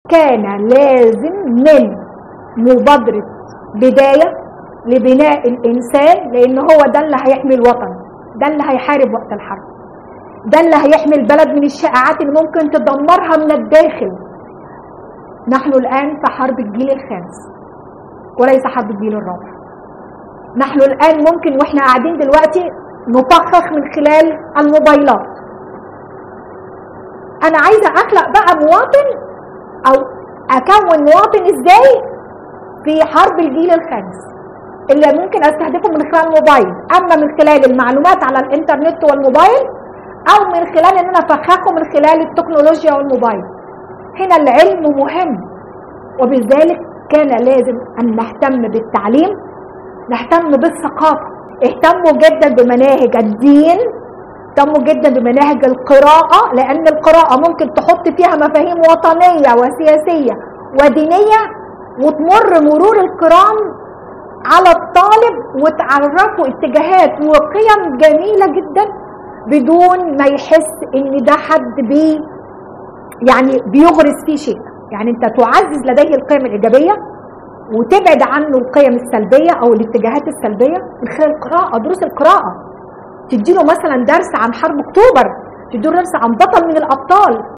كان لازم من مبادرة بداية لبناء الإنسان لأن هو ده اللي هيحمي الوطن ده اللي هيحارب وقت الحرب ده اللي هيحمي البلد من الشائعات اللي ممكن تدمرها من الداخل نحن الآن في حرب الجيل الخامس وليس حرب الجيل الرابع نحن الآن ممكن وإحنا قاعدين دلوقتي نفخخ من خلال الموبايلات أنا عايزة أخلق بقى مواطن أو أكون مواطن إزاي في حرب الجيل الخامس اللي ممكن استهدفه من خلال الموبايل اما من خلال المعلومات على الانترنت والموبايل او من خلال ان انا افخخه من خلال التكنولوجيا والموبايل هنا العلم مهم وبذلك كان لازم ان نهتم بالتعليم نهتم بالثقافه اهتموا جدا بمناهج الدين اهتموا جدا بمناهج القراءه لان القراءه ممكن تحط فيها مفاهيم وطنيه وسياسيه ودينيه وتمر مرور الكرام على الطالب وتعرفه اتجاهات وقيم جميله جدا بدون ما يحس ان ده حد بي يعني بيغرس فيه شيء يعني انت تعزز لديه القيم الايجابيه وتبعد عنه القيم السلبيه او الاتجاهات السلبيه من خلال القراءه دروس القراءه تديله مثلا درس عن حرب اكتوبر تديله درس عن بطل من الابطال